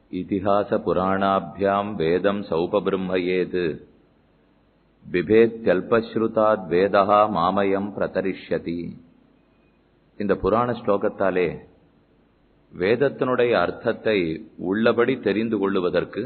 इतिहासपुराणाभ्याम् वेदम् सौपबृम्हयेत् பிபேத்யல்பஸ்ருதாத் வேதா மாமயம் பிரதரிஷ்யதி இந்த புராண ஸ்லோகத்தாலே வேதத்தினுடைய அர்த்தத்தை உள்ளபடி தெரிந்து கொள்ளுவதற்கு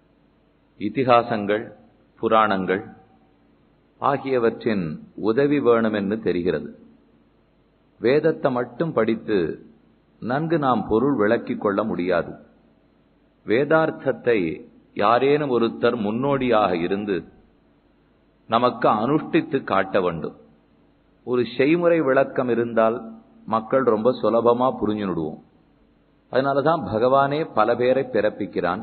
இதிகாசங்கள் புராணங்கள் ஆகியவற்றின் உதவி வேணுமென்று தெரிகிறது வேதத்தை மட்டும் படித்து நன்கு நாம் பொருள் விளக்கிக் கொள்ள முடியாது வேதார்த்தத்தை யாரேனும் ஒருத்தர் முன்னோடியாக இருந்து நமக்கு அனுஷ்டித்து காட்ட வேண்டும் ஒரு செய்முறை விளக்கம் இருந்தால் மக்கள் ரொம்ப சுலபமா புரிஞ்சுடுவோம் அதனாலதான் பகவானே பல பேரை பிறப்பிக்கிறான்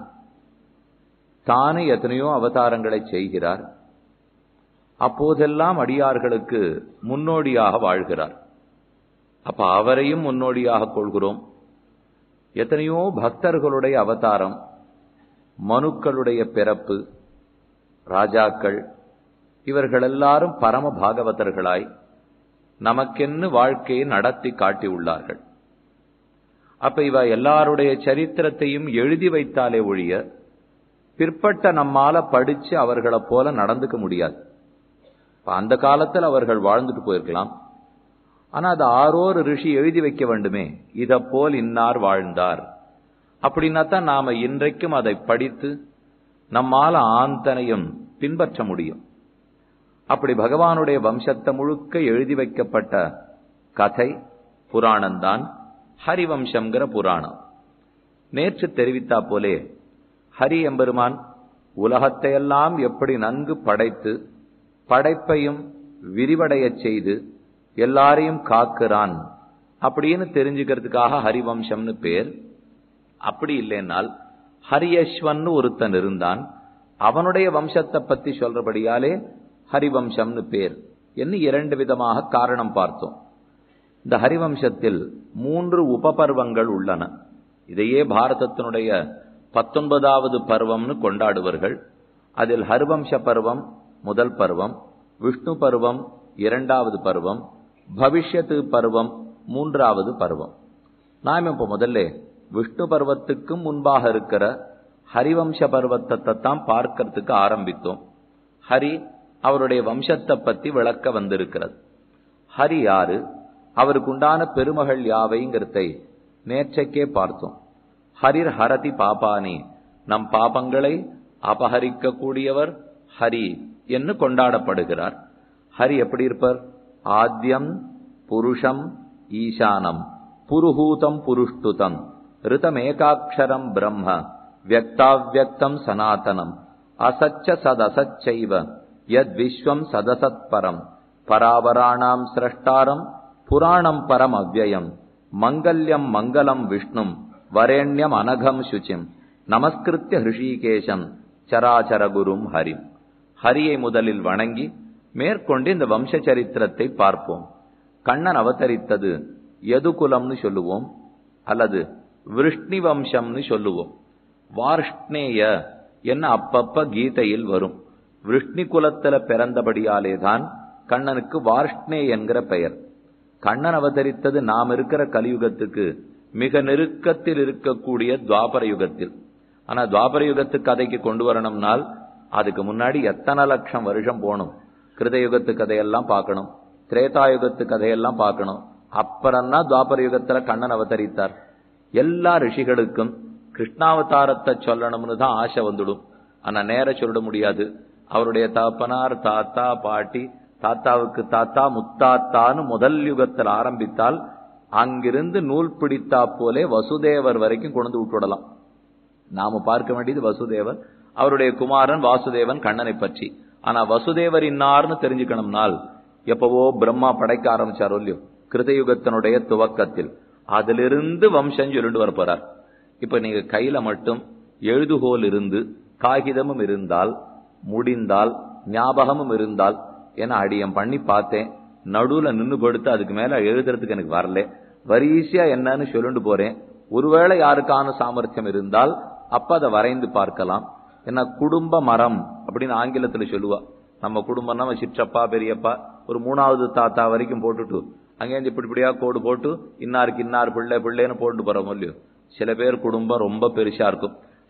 தானே எத்தனையோ அவதாரங்களை செய்கிறார் அப்போதெல்லாம் அடியார்களுக்கு முன்னோடியாக வாழ்கிறார் அப்ப அவரையும் முன்னோடியாக கொள்கிறோம் எத்தனையோ பக்தர்களுடைய அவதாரம் மனுக்களுடைய பிறப்பு ராஜாக்கள் இவர்கள் எல்லாரும் பரம பாகவதர்களாய் நமக்கென்னு வாழ்க்கையை நடத்தி காட்டியுள்ளார்கள் அப்ப இவ எல்லாருடைய சரித்திரத்தையும் எழுதி வைத்தாலே ஒழிய பிற்பட்ட நம்மால படிச்சு அவர்களை போல நடந்துக்க முடியாது அந்த காலத்தில் அவர்கள் வாழ்ந்துட்டு போயிருக்கலாம் ஆனா அது ஆரோரு ரிஷி எழுதி வைக்க வேண்டுமே இத போல் இன்னார் வாழ்ந்தார் அப்படின்னா தான் நாம இன்றைக்கும் அதை படித்து நம்மால ஆந்தனையும் பின்பற்ற முடியும் அப்படி பகவானுடைய வம்சத்தை முழுக்க எழுதி வைக்கப்பட்ட கதை புராணம்தான் ஹரிவம்சம்ங்கிற புராணம் நேற்று தெரிவித்தா போலே ஹரி எம்பெருமான் உலகத்தையெல்லாம் எப்படி நன்கு படைத்து படைப்பையும் விரிவடையச் செய்து எல்லாரையும் காக்குறான் அப்படின்னு தெரிஞ்சுக்கிறதுக்காக ஹரிவம்சம்னு பேர் அப்படி இல்லைன்னால் ஹரியஸ்வன் ஒருத்தன் இருந்தான் அவனுடைய வம்சத்தை பத்தி சொல்றபடியாலே ஹரிவம்சம்னு பேர் என்று இரண்டு விதமாக காரணம் பார்த்தோம் இந்த ஹரிவம்சத்தில் மூன்று உபபர்வங்கள் உள்ளன இதையே பாரதத்தினுடைய பத்தொன்பதாவது பருவம்னு கொண்டாடுவார்கள் அதில் ஹரிவம்ச பருவம் முதல் பருவம் விஷ்ணு பருவம் இரண்டாவது பருவம் பவிஷ்யத்து பருவம் மூன்றாவது பருவம் நாம் இப்ப முதல்ல விஷ்ணு பருவத்துக்கும் முன்பாக இருக்கிற ஹரிவம்ச பருவத்தை தான் பார்க்கறதுக்கு ஆரம்பித்தோம் ஹரி அவருடைய வம்சத்தை பத்தி விளக்க வந்திருக்கிறது ஹரி யாரு அவருக்கு உண்டான பெருமகள் யாவைங்கிறதை நேற்றைக்கே பார்த்தோம் ஹரிர் ஹரதி பாபானி நம் பாபங்களை அபகரிக்க கூடியவர் ஹரி என்று கொண்டாடப்படுகிறார் ஹரி எப்படி இருப்பார் ஆத்யம் புருஷம் ஈசானம் புருஹூதம் புருஷ்டுதம் ரிதமேகாட்சரம் பிரம்ம வியக்தாவியக்தம் சனாதனம் அசச்ச சதசச்சைவ யத் விஸ்வம் சதசத்பரம் பராவராணாம் சிரஷ்டாரம் புராணம் பரம் அவ்வயம் மங்கல்யம் மங்களம் விஷ்ணும் வரேண்யம் அனகம் சுச்சிம் நமஸ்கிருத்திய ஹிருஷிகேஷம் சராச்சரகுரும் ஹரிம் ஹரியை முதலில் வணங்கி மேற்கொண்டு இந்த வம்ச சரித்திரத்தை பார்ப்போம் கண்ணன் அவதரித்தது எதுகுலம்னு சொல்லுவோம் அல்லது விருஷ்ணி வம்சம்னு சொல்லுவோம் வார்ஷ்ணேய என்ன அப்பப்ப கீதையில் வரும் விருஷ்ணி குலத்துல பிறந்தபடியாலே தான் கண்ணனுக்கு வார்ஷ்ணே என்கிற பெயர் கண்ணன் அவதரித்தது நாம் இருக்கிற கலியுகத்துக்கு மிக நெருக்கத்தில் இருக்கக்கூடிய துவாபர யுகத்தில் ஆனா துவாபர யுகத்து கதைக்கு கொண்டு வரணும்னால் அதுக்கு முன்னாடி எத்தனை லட்சம் வருஷம் போகணும் கிருதயுகத்து கதையெல்லாம் பார்க்கணும் திரேதாயுகத்து கதையெல்லாம் பார்க்கணும் அப்புறம்தான் துவாபர யுகத்துல கண்ணன் அவதரித்தார் எல்லா ரிஷிகளுக்கும் கிருஷ்ணாவதாரத்தை சொல்லணும்னு தான் ஆசை வந்துடும் ஆனா நேர சொல்லிட முடியாது அவருடைய தாப்பனார் தாத்தா பாட்டி தாத்தாவுக்கு தாத்தா முத்தாத்தான்னு முதல் யுகத்தில் ஆரம்பித்தால் அங்கிருந்து நூல் பிடித்தா போலே வசுதேவர் வரைக்கும் கொண்டு விட்டுவிடலாம் நாம பார்க்க வேண்டியது வசுதேவர் அவருடைய குமாரன் வாசுதேவன் கண்ணனை பற்றி ஆனா வசுதேவர் இன்னார்னு தெரிஞ்சுக்கணும்னால் எப்பவோ பிரம்மா படைக்க ஆரம்பிச்சாரோ இல்லையோ கிருதயுகத்தினுடைய துவக்கத்தில் அதிலிருந்து வம்சம் சொல்லிட்டு வர போறார் இப்ப நீங்க கையில மட்டும் எழுதுகோல் இருந்து காகிதமும் இருந்தால் முடிந்தால் ஞாபகமும் இருந்தால் என அடியம் பண்ணி பார்த்தேன் நடுவுல நின்னு கொடுத்து அதுக்கு மேல எழுதுறதுக்கு எனக்கு வரல வரிசையா என்னன்னு சொல்லிட்டு போறேன் ஒருவேளை யாருக்கான சாமர்த்தியம் இருந்தால் அப்ப அதை வரைந்து பார்க்கலாம் என்ன குடும்ப மரம் அப்படின்னு ஆங்கிலத்துல சொல்லுவா நம்ம குடும்பம் நம்ம சிற்றப்பா பெரியப்பா ஒரு மூணாவது தாத்தா வரைக்கும் போட்டுட்டு அங்கேருந்து இப்படி இப்படியா கோடு போட்டு இன்னாருக்கு இன்னார் பிள்ளை பிள்ளைன்னு போட்டு போறோம் இல்லையோ சில பேர் குடும்பம் ரொம்ப பெருசா இருக்கும்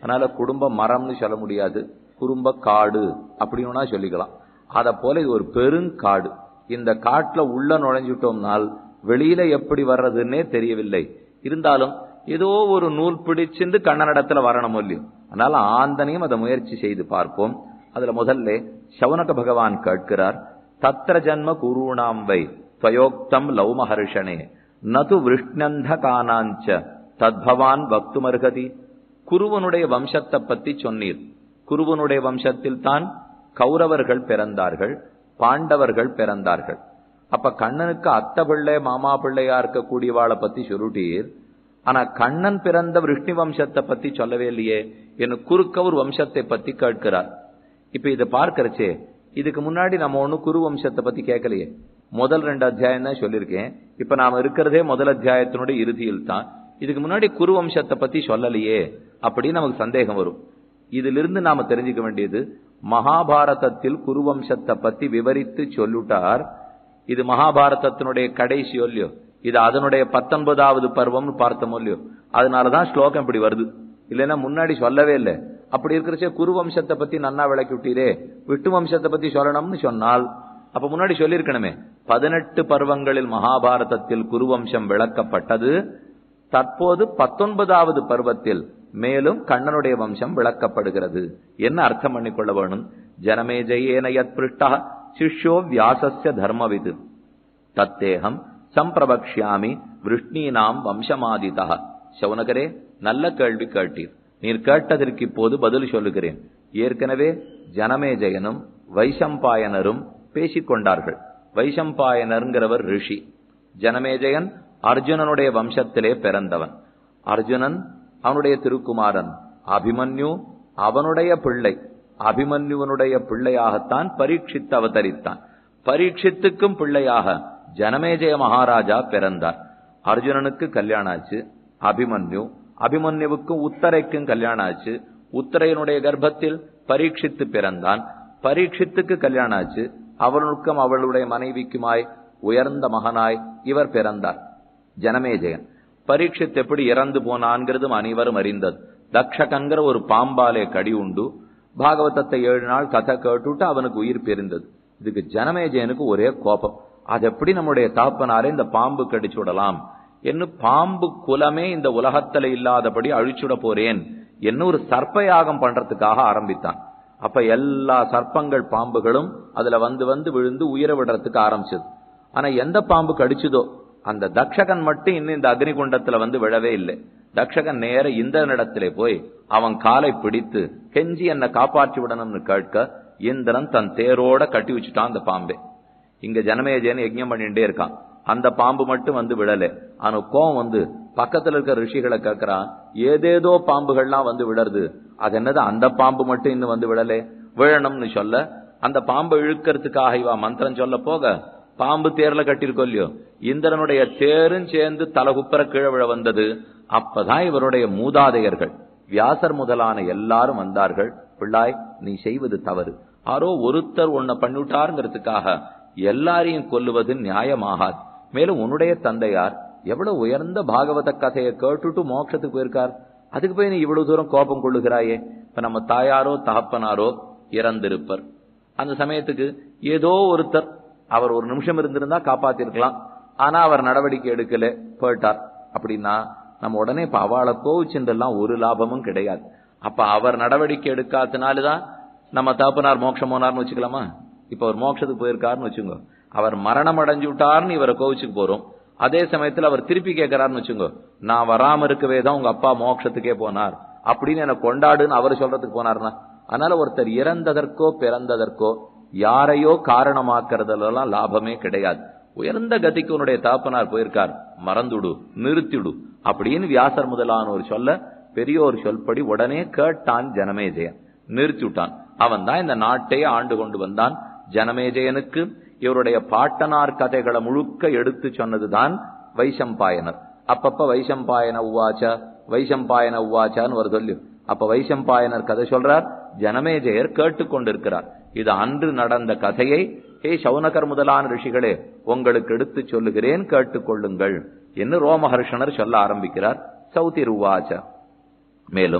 அதனால குடும்ப மரம்னு சொல்ல முடியாது குடும்ப காடு அப்படின்னா சொல்லிக்கலாம் அத போல இது ஒரு பெருங்காடு இந்த காட்டுல உள்ள நுழைஞ்சிட்டோம்னால் வெளியில எப்படி வர்றதுன்னே தெரியவில்லை இருந்தாலும் ஏதோ ஒரு நூல் பிடிச்சிருந்து கண்ணனிடத்துல வரணும் இல்லையோ அதனால ஆந்தனையும் அதை முயற்சி செய்து பார்ப்போம் அதுல முதல்ல சவுனக பகவான் கேட்கிறார் தத்திர ஜன்ம குருணாம் வை துவயோக்தம் லவ் மகர்ஷனே நது விஷ்ணந்த காணாஞ்ச தத்பவான் பக்துமர்கதி குருவனுடைய வம்சத்தை பத்தி சொன்னீர் குருவனுடைய வம்சத்தில் தான் கௌரவர்கள் பிறந்தார்கள் பாண்டவர்கள் பிறந்தார்கள் அப்ப கண்ணனுக்கு அத்த பிள்ளை மாமா பிள்ளையா இருக்கக்கூடியவாளை பத்தி சொல்லிட்டீர் ஆனா கண்ணன் பிறந்த விஷ்ணு வம்சத்தை பத்தி சொல்லவே இல்லையே என் குறுக்க ஒரு வம்சத்தை பத்தி கேட்கிறார் இப்ப இதை பார்க்கறச்சே இதுக்கு முன்னாடி நம்ம ஒண்ணு குரு வம்சத்தை பத்தி கேட்கலையே முதல் ரெண்டு அத்தியாயம் தான் சொல்லியிருக்கேன் இப்ப நாம இருக்கிறதே முதல் அத்தியாயத்தினுடைய இறுதியில் தான் இதுக்கு முன்னாடி குரு வம்சத்தை பத்தி சொல்லலையே அப்படின்னு நமக்கு சந்தேகம் வரும் இதிலிருந்து நாம தெரிஞ்சுக்க வேண்டியது மகாபாரதத்தில் குருவம்சத்தை பத்தி விவரித்து சொல்லுட்டார் இது மகாபாரதத்தினுடைய கடைசி இல்லையோ இது அதனுடைய பத்தொன்பதாவது பருவம்னு பார்த்தோம் இல்லையோ அதனாலதான் ஸ்லோகம் இப்படி வருது இல்லைன்னா முன்னாடி சொல்லவே இல்லை அப்படி இருக்கிறச்சே குருவம்சத்தை பத்தி நன்னா விளக்கி விட்டீரே விட்டு வம்சத்தை பத்தி சொல்லணும்னு சொன்னால் அப்ப முன்னாடி சொல்லியிருக்கணுமே பதினெட்டு பருவங்களில் மகாபாரதத்தில் குருவம்சம் விளக்கப்பட்டது தற்போது பத்தொன்பதாவது பருவத்தில் மேலும் கண்ணனுடைய வம்சம் விளக்கப்படுகிறது என்ன அர்த்தம் பண்ணிக்கொள்ள வேணும் ஜனமே ஜெயேன யத் பிருஷ்டா சிஷ்யோ வியாசஸ்ய தர்மவிது தத்தேகம் சம்பிரபக்ஷாமி விருஷ்ணீனாம் வம்சமாதிதா சவுனகரே நல்ல கேள்வி கேட்டீர் நீர் கேட்டதற்கு இப்போது பதில் சொல்லுகிறேன் ஏற்கனவே ஜனமேஜயனும் வைசம்பாயனரும் பேசிக் கொண்டார்கள் வைசம்பாயனருங்கிறவர் ரிஷி ஜனமேஜயன் அர்ஜுனனுடைய வம்சத்திலே பிறந்தவன் அர்ஜுனன் அவனுடைய திருக்குமாரன் அபிமன்யு அவனுடைய பிள்ளை அபிமன்யுவனுடைய பிள்ளையாகத்தான் பரீட்சித்து அவதரித்தான் பரீட்சித்துக்கும் பிள்ளையாக ஜனமேஜய மகாராஜா பிறந்தார் அர்ஜுனனுக்கு கல்யாணம் ஆச்சு அபிமன்யு அபிமன்யுவுக்கும் உத்தரைக்கும் கல்யாணம் ஆச்சு உத்தரையனுடைய கர்ப்பத்தில் பரீட்சித்து பிறந்தான் பரீட்சித்துக்கு கல்யாணம் ஆச்சு அவனுக்கும் அவளுடைய மனைவிக்குமாய் உயர்ந்த மகனாய் இவர் பிறந்தார் ஜனமேஜயன் பரீட்சித் எப்படி இறந்து போனான்கிறதும் அனைவரும் அறிந்தது தக்ஷகங்கிற ஒரு பாம்பாலே கடி உண்டு பாகவதத்தை ஏழு நாள் கதை கேட்டுட்டு அவனுக்கு உயிர் பெருந்தது இதுக்கு ஜனமேஜயனுக்கு ஒரே கோபம் அது எப்படி நம்முடைய தாப்பனாரே இந்த பாம்பு கடிச்சு விடலாம் என்ன பாம்பு குலமே இந்த உலகத்துல இல்லாதபடி அழிச்சுட போறேன் என்ன ஒரு சர்ப்பயாகம் பண்றதுக்காக ஆரம்பித்தான் அப்ப எல்லா சர்ப்பங்கள் பாம்புகளும் அதுல வந்து வந்து விழுந்து உயிர விடுறதுக்கு ஆரம்பிச்சது ஆனா எந்த பாம்பு கடிச்சுதோ அந்த தக்ஷகன் மட்டும் இன்னும் இந்த அக்னிகுண்டத்துல வந்து விழவே இல்லை தக்ஷகன் நேர இந்திரனிடத்திலே போய் அவன் காலை பிடித்து கெஞ்சி என்ன காப்பாற்றி விடணும்னு கேட்க இந்திரன் தன் தேரோட கட்டி வச்சுட்டான் அந்த பாம்பே இங்க ஜனமேஜயன் யஜ்ஞம் பண்ணிட்டே இருக்கான் அந்த பாம்பு மட்டும் வந்து விழல ஆனா கோவம் வந்து பக்கத்துல இருக்க ரிஷிகளை கேட்கறான் ஏதேதோ பாம்புகள்லாம் வந்து விழருது அது என்னது அந்த பாம்பு மட்டும் இன்னும் வந்து விழலே விழணும்னு சொல்ல அந்த பாம்பை இழுக்கிறதுக்காக இவா மந்திரம் சொல்ல போக பாம்பு தேர்ல கட்டியிருக்கோம் இல்லையோ இந்திரனுடைய தேரும் சேர்ந்து தலகுப்பர கீழே விழ வந்தது அப்பதான் இவருடைய மூதாதையர்கள் வியாசர் முதலான எல்லாரும் வந்தார்கள் பிள்ளாய் நீ செய்வது தவறு ஆரோ ஒருத்தர் உன்னை பண்ணிவிட்டாருங்கிறதுக்காக எல்லாரையும் கொல்லுவது நியாயமாகாது மேலும் உன்னுடைய தந்தையார் எவ்வளவு உயர்ந்த பாகவத கதையை கேட்டுட்டு மோட்சத்துக்கு போயிருக்கார் அதுக்கு போய் நீ இவ்வளவு தூரம் கோபம் கொள்ளுகிறாயே இப்ப நம்ம தாயாரோ தகப்பனாரோ இறந்திருப்பர் அந்த சமயத்துக்கு ஏதோ ஒருத்தர் அவர் ஒரு நிமிஷம் இருந்திருந்தா காப்பாத்திருக்கலாம் ஆனா அவர் நடவடிக்கை எடுக்கல போயிட்டார் அப்படின்னா நம்ம உடனே இப்ப அவளை கோவிச்சுன்றெல்லாம் ஒரு லாபமும் கிடையாது அப்ப அவர் நடவடிக்கை எடுக்காதனாலதான் நம்ம தகப்பனார் மோட்சம் போனார்னு வச்சுக்கலாமா இப்ப அவர் மோட்சத்துக்கு போயிருக்காருன்னு வச்சுங்க அவர் மரணம் அடைஞ்சு விட்டார்னு இவரை கோவிச்சுக்கு போறோம் அதே சமயத்துல அவர் திருப்பி கேட்கிறாருன்னு வச்சுங்க நான் வராம இருக்கவே தான் உங்க அப்பா மோட்சத்துக்கே போனார் அப்படின்னு என்ன கொண்டாடுன்னு அவர் சொல்றதுக்கு போனார்னா அதனால ஒருத்தர் இறந்ததற்கோ பிறந்ததற்கோ யாரையோ காரணமாக்குறதுலாம் லாபமே கிடையாது உயர்ந்த கதிக்கு உன்னுடைய தாப்பனார் போயிருக்கார் மறந்துடு நிறுத்திடு அப்படின்னு வியாசர் முதலானோர் சொல்ல பெரியோர் சொல்படி உடனே கேட்டான் ஜனமேஜயன் நிறுத்தி விட்டான் அவன் தான் இந்த நாட்டையே ஆண்டு கொண்டு வந்தான் ஜனமேஜயனுக்கு இவருடைய பாட்டனார் கதைகளை முழுக்க எடுத்து சொன்னதுதான் வைசம்பாயனர் அப்பப்ப வைசம்பாயன உவாச்ச வைசம்பாயன உவாச்சான்னு ஒரு சொல்லு அப்ப வைசம்பாயனர் கதை சொல்றார் ஜனமேஜயர் கேட்டுக்கொண்டிருக்கிறார் இது அன்று நடந்த கதையை ஹே சவுனகர் முதலான ரிஷிகளே உங்களுக்கு எடுத்து சொல்லுகிறேன் கேட்டுக்கொள்ளுங்கள் என்று ரோமஹர்ஷனர் சொல்ல ஆரம்பிக்கிறார் சௌதிர் உவாச்ச மேலும்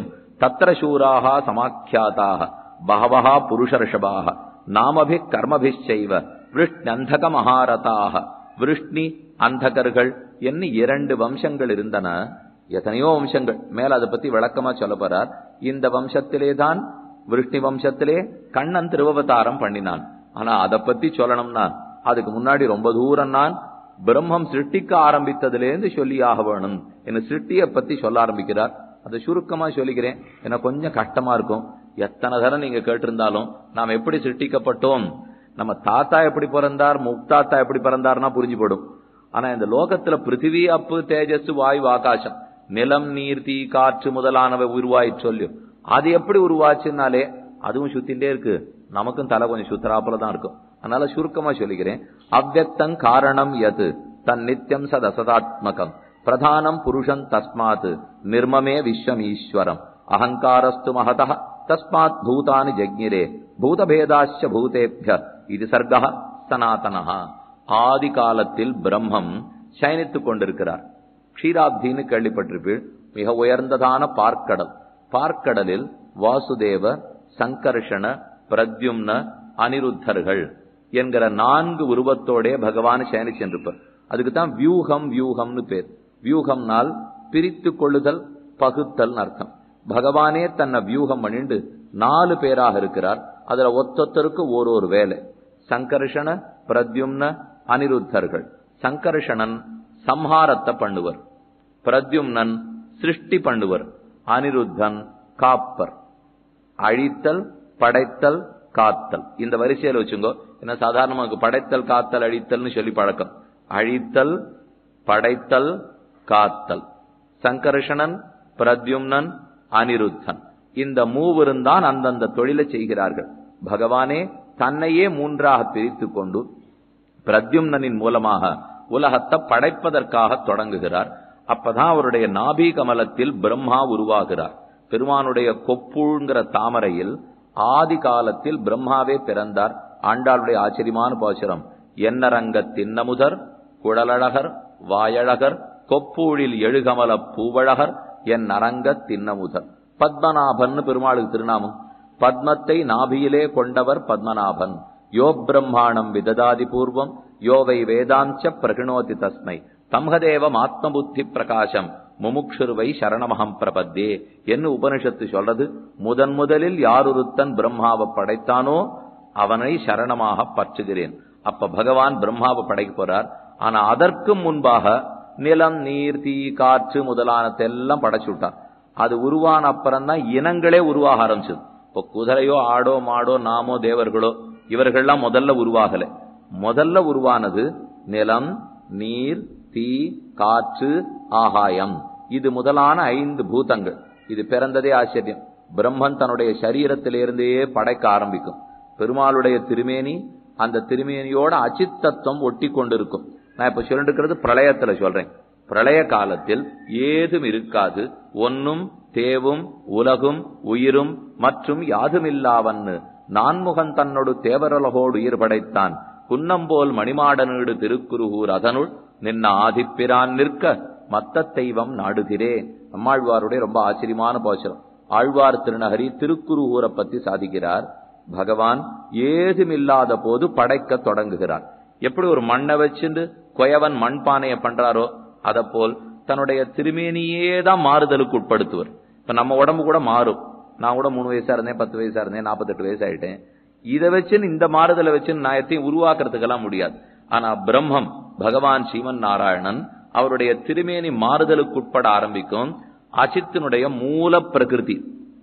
தத்திர சூராக சமாக்கியாதாக பகவஹா புருஷர்ஷபாக நாமபி கர்மபிச்சைவ விருஷ்ணந்தக மகாரதாக விருஷ்ணி அந்தகர்கள் என்ன இரண்டு வம்சங்கள் இருந்தன எத்தனையோ வம்சங்கள் மேல அதை பத்தி விளக்கமா சொல்ல போறார் இந்த வம்சத்திலே தான் விருஷ்ணி வம்சத்திலே கண்ணன் திருவவதாரம் பண்ணினான் ஆனா அதை பத்தி சொல்லணும்னா அதுக்கு முன்னாடி ரொம்ப தூரம் நான் பிரம்மம் சிருஷ்டிக்க ஆரம்பித்ததுலேருந்து சொல்லி ஆக வேணும் என்ன சிருஷ்டியை பத்தி சொல்ல ஆரம்பிக்கிறார் அதை சுருக்கமா சொல்லிக்கிறேன் எனக்கு கொஞ்சம் கஷ்டமா இருக்கும் எத்தனை தரம் நீங்க கேட்டிருந்தாலும் நாம் எப்படி சிருஷ்டிக்கப்பட்டோம் நம்ம தாத்தா எப்படி பிறந்தார் முக்தாத்தா எப்படி பிறந்தார்னா புரிஞ்சு போடும் ஆனா இந்த லோகத்துல பிருத்திவி அப்பு தேஜஸ் வாயு ஆகாசம் நிலம் நீர் தீ காற்று முதலானவை உருவாய் சொல்லு அது எப்படி உருவாச்சுன்னாலே அதுவும் சுத்தின்டே இருக்கு நமக்கும் தலை கொஞ்சம் சுத்தராப்புல தான் இருக்கும் அதனால சுருக்கமா சொல்லிக்கிறேன் அவ்வக்தங் காரணம் எது தன் நித்தியம் சதசதாத்மகம் பிரதானம் புருஷன் தஸ்மாத் நிர்மமே விஸ்வம் ஈஸ்வரம் அகங்காரஸ்து மகதः தஸ்மாத் பூதானி ஜக்ஞிரே பூதபேதாச்ச பூதேபிய இது சர்க்கா சனாதனஹா ஆதி காலத்தில் பிரம்மம் சயனித்துக் கொண்டிருக்கிறார் க்ஷீராப்தின்னு கேள்விப்பட்டிருப்பீள் மிக உயர்ந்ததான பார்க்கடல் பார்க்கடலில் வாசுதேவ சங்கர்ஷண பிரத்யும்ன அனிருத்தர்கள் என்கிற நான்கு உருவத்தோடே பகவான் சயனி சென்றிருப்பார் அதுக்கு தான் வியூகம் வியூகம்னு பேர் வியூகம்னால் பிரித்து கொள்ளுதல் பகுத்தல் அர்த்தம் பகவானே தன்னை வியூகம் பண்ணிண்டு நாலு பேராக இருக்கிறார் அதுல ஒத்தொத்தருக்கு ஒரு ஒரு வேலை சங்கர்ஷண பிரத்யும்ன அனிருத்தர்கள் சங்கர்ஷணன் சம்ஹாரத்தை பண்ணுவர் பிரத்யும்னன் சிருஷ்டி பண்ணுவர் அனிருத்தன் காப்பர் அழித்தல் படைத்தல் காத்தல் இந்த வரிசையில வச்சுங்கோ ஏன்னா சாதாரணமாக படைத்தல் காத்தல் அழித்தல்னு சொல்லி பழக்கம் அழித்தல் படைத்தல் காத்தல் சங்கர்ஷணன் பிரத்யும்னன் அனிருத்தன் இந்த மூவரும் தான் அந்தந்த தொழிலை செய்கிறார்கள் பகவானே தன்னையே மூன்றாக பிரித்து கொண்டு பிரத்யும்னனின் மூலமாக உலகத்தை படைப்பதற்காக தொடங்குகிறார் அப்பதான் அவருடைய நாபி கமலத்தில் பிரம்மா உருவாகிறார் பெருமானுடைய கொப்புங்கிற தாமரையில் ஆதி காலத்தில் பிரம்மாவே பிறந்தார் ஆண்டாளுடைய ஆச்சரியமான பாசுரம் என்னரங்க தின்னமுதர் குழலழகர் வாயழகர் கொப்பூழில் எழுகமல பூவழகர் என் அரங்க தின்னமுதர் பத்மநாபன் பெருமாளுக்கு திருநாமம் பத்மத்தை நாபியிலே கொண்டவர் பத்மநாபன் யோ பிரம்மாணம் விததாதி பூர்வம் யோவை வேதாஞ்ச பிரகிணோதி தஸ்மை தம்ஹதேவம் ஆத்ம புத்தி பிரகாசம் முமுக்ஷுருவை சரணமகம் பிரபத்தே என்று உபனிஷத்து சொல்றது முதன் முதலில் யாரொருத்தன் பிரம்மாவை படைத்தானோ அவனை சரணமாக பற்றுகிறேன் அப்ப பகவான் பிரம்மாவை படைக்க போறார் ஆனா அதற்கு முன்பாக நிலம் நீர் தீ காற்று முதலானத்தை எல்லாம் படைச்சு விட்டார் அது உருவான அப்புறம் தான் இனங்களே உருவாக ஆரம்பிச்சது இப்போ குதிரையோ ஆடோ மாடோ நாமோ தேவர்களோ இவர்கள்லாம் முதல்ல உருவாகல முதல்ல உருவானது நிலம் நீர் தீ காற்று ஆகாயம் இது முதலான ஐந்து பூதங்கள் இது பிறந்ததே ஆச்சரியம் பிரம்மன் தன்னுடைய சரீரத்திலிருந்தே படைக்க ஆரம்பிக்கும் பெருமாளுடைய திருமேனி அந்த திருமேனியோட அச்சித்தத்துவம் ஒட்டி கொண்டிருக்கும் நான் இப்ப சொல்லிட்டு இருக்கிறது பிரளயத்துல சொல்றேன் பிரளய காலத்தில் ஏதும் இருக்காது ஒன்னும் தேவும் உலகும் உயிரும் மற்றும் யாதுமில்லாவன்னு நான்முகன் தன்னோடு தேவரலகோடு உயிர் படைத்தான் குன்னம்போல் மணிமாடனீடு திருக்குருகூர் அதனுள் நின்ன ஆதிப்பிரான் நிற்க மத்த தெய்வம் நாடுகிறே நம்மாழ்வாருடைய ரொம்ப ஆச்சரியமான போச்சரம் ஆழ்வார் திருநகரி திருக்குருகூரை பத்தி சாதிக்கிறார் பகவான் ஏதுமில்லாத போது படைக்க தொடங்குகிறார் எப்படி ஒரு மண்ணை வச்சுண்டு கொயவன் மண்பானையை பண்றாரோ அத போல் தன்னுடைய திருமேனியே தான் மாறுதலுக்கு உட்படுத்துவர் இப்ப நம்ம உடம்பு கூட மாறும் நான் கூட மூணு வயசா இருந்தேன் பத்து வயசா இருந்தேன் நாற்பத்தெட்டு வயசு ஆயிட்டேன் இதை வச்சு இந்த மாறுதலை வச்சு நான் எத்தையும் உருவாக்குறதுக்கெல்லாம் முடியாது ஆனா பிரம்மம் பகவான் சீமன் நாராயணன் அவருடைய திருமேனி மாறுதலுக்கு உட்பட ஆரம்பிக்கும் அச்சித்தினுடைய மூல பிரகிருதி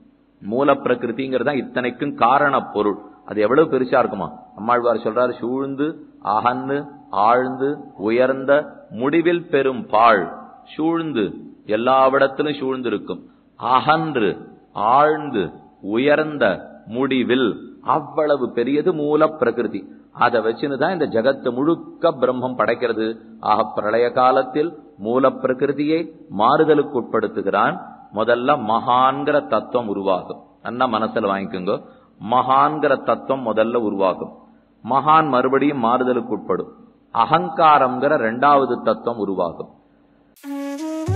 மூல பிரகிருதிங்கிறது இத்தனைக்கும் காரண பொருள் அது எவ்வளவு பெருசா இருக்குமா அம்மாழ்வார் சொல்றாரு சூழ்ந்து அகன்னு ஆழ்ந்து உயர்ந்த முடிவில் பெரும் பாழ் சூழ்ந்து எல்லாவிடத்திலும் சூழ்ந்து இருக்கும் அகன்று ஆழ்ந்து உயர்ந்த முடிவில் அவ்வளவு பெரியது மூல பிரகிருதி அதை வச்சுன்னு இந்த ஜகத்து முழுக்க பிரம்மம் படைக்கிறது ஆக பிரளய காலத்தில் மூல பிரகிருதியை மாறுதலுக்கு உட்படுத்துகிறான் முதல்ல மகான்கிற தத்துவம் உருவாகும் அண்ணா மனசுல வாங்கிக்கோங்க மகான்கிற தத்துவம் முதல்ல உருவாகும் மகான் மறுபடியும் மாறுதலுக்கு உட்படும் அகங்காரம்ங்கிற ரெண்டாவது தத்துவம் உருவாகும்